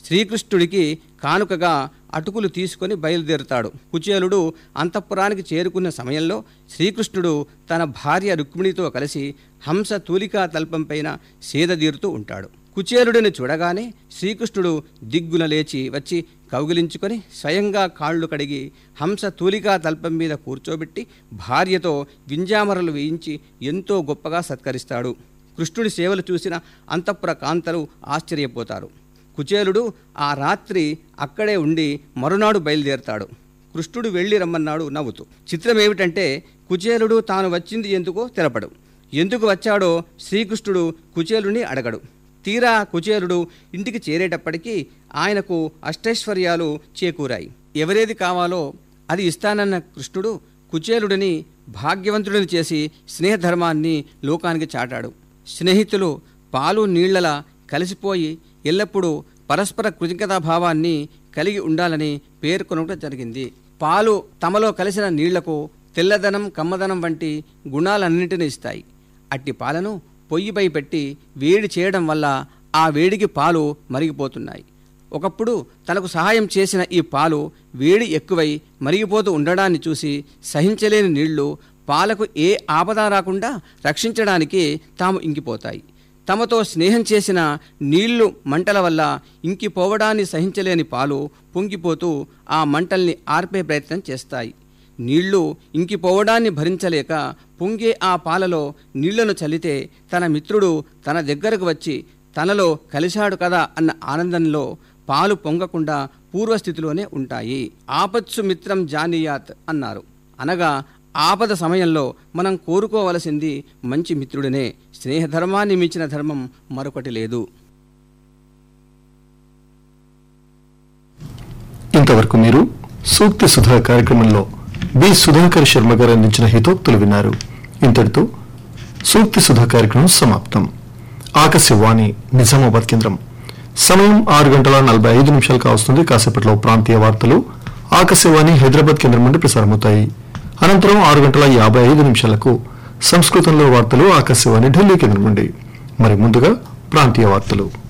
శ్రీకృష్ణుడికి కానుకగా అటుకులు తీసుకొని బయలుదేరుతాడు కుచేలుడు అంతఃపురానికి చేరుకున్న సమయంలో శ్రీకృష్ణుడు తన భార్య రుక్మిణితో కలిసి హంస తూలికా తల్పంపైన సేదదీరుతూ ఉంటాడు కుచేలుడిని చూడగానే శ్రీకృష్ణుడు దిగ్గున లేచి వచ్చి కౌగిలించుకొని స్వయంగా కాళ్ళు కడిగి హంస తూలికా తల్పం మీద కూర్చోబెట్టి భార్యతో వింజామరలు వేయించి ఎంతో గొప్పగా సత్కరిస్తాడు కృష్ణుడి సేవలు చూసిన అంతఃపుర కాంతలు ఆశ్చర్యపోతారు కుచేలుడు ఆ రాత్రి అక్కడే ఉండి మరునాడు బయలుదేరతాడు కృష్ణుడు వెళ్ళి రమ్మన్నాడు నవ్వుతూ చిత్రం ఏమిటంటే కుచేలుడు తాను వచ్చింది ఎందుకో తెలపడు ఎందుకు వచ్చాడో శ్రీకృష్ణుడు కుచేలుని అడగడు తీరా కుచేలుడు ఇంటికి చేరేటప్పటికీ ఆయనకు అష్టైశ్వర్యాలు చేకూరాయి ఎవరేది కావాలో అది ఇస్తానన్న కృష్ణుడు కుచేలుడిని భాగ్యవంతుడిని చేసి స్నేహధర్మాన్ని లోకానికి చాటాడు స్నేహితులు పాలు నీళ్లలా కలిసిపోయి ఎల్లప్పుడూ పరస్పర కృతజ్ఞతాభావాన్ని కలిగి ఉండాలని పేర్కొనడం జరిగింది పాలు తమలో కలిసిన నీళ్లకు తెల్లదనం కమ్మదనం వంటి గుణాలన్నింటినీ ఇస్తాయి అట్టి పాలను పొయ్యిపై పెట్టి వేడి చేయడం వల్ల ఆ వేడికి పాలు మరిగిపోతున్నాయి ఒకప్పుడు తనకు సహాయం చేసిన ఈ పాలు వేడి ఎక్కువై మరిగిపోతూ ఉండడాన్ని చూసి సహించలేని నీళ్లు పాలకు ఏ ఆపద రాకుండా రక్షించడానికి తాము ఇంకిపోతాయి తమతో స్నేహం చేసిన నీళ్లు మంటల వల్ల ఇంకిపోవడాన్ని సహించలేని పాలు పొంగిపోతూ ఆ మంటల్ని ఆర్పే ప్రయత్నం చేస్తాయి నీళ్లు ఇంకిపోవడాన్ని భరించలేక పొంగే ఆ పాలలో నీళ్లను చల్లితే తన మిత్రుడు తన దగ్గరకు వచ్చి తనలో కలిశాడు కదా అన్న ఆనందంలో పాలు పొంగకుండా పూర్వస్థితిలోనే ఉంటాయి ఆపత్సు మిత్రం జానీయాత్ అన్నారు అనగా ఆపద సమయంలో మనం కోరుకోవలసింది మంచి మిత్రుడినే స్నేహధర్మాన్ని మించిన ధర్మం మరొకటి లేదు ఇంతవరకు మీరు సూక్తి సుధా కార్యక్రమంలో బి సుధాకర్ శర్మ గారు అందించిన హితోక్తులు విన్నారు ఇంతటితో సూక్తి సుధా కార్యక్రమం సమాప్తం ఆకాశవాణి నిజామాబాద్ కేంద్రం సమయం ఆరు గంటల నలభై ఐదు నిమిషాలు కావస్తుంది కాసేపట్లో ప్రాంతీయ వార్తలు ఆకాశవాణి హైదరాబాద్ కేంద్రం నుండి ప్రసారమవుతాయి అనంతరం ఆరు గంటల యాభై ఐదు నిమిషాలకు సంస్కృతంలో వార్తలు ఆకాశవాణి ఢిల్లీ కేంద్రం నుండి మరి ముందుగా ప్రాంతీయ వార్తలు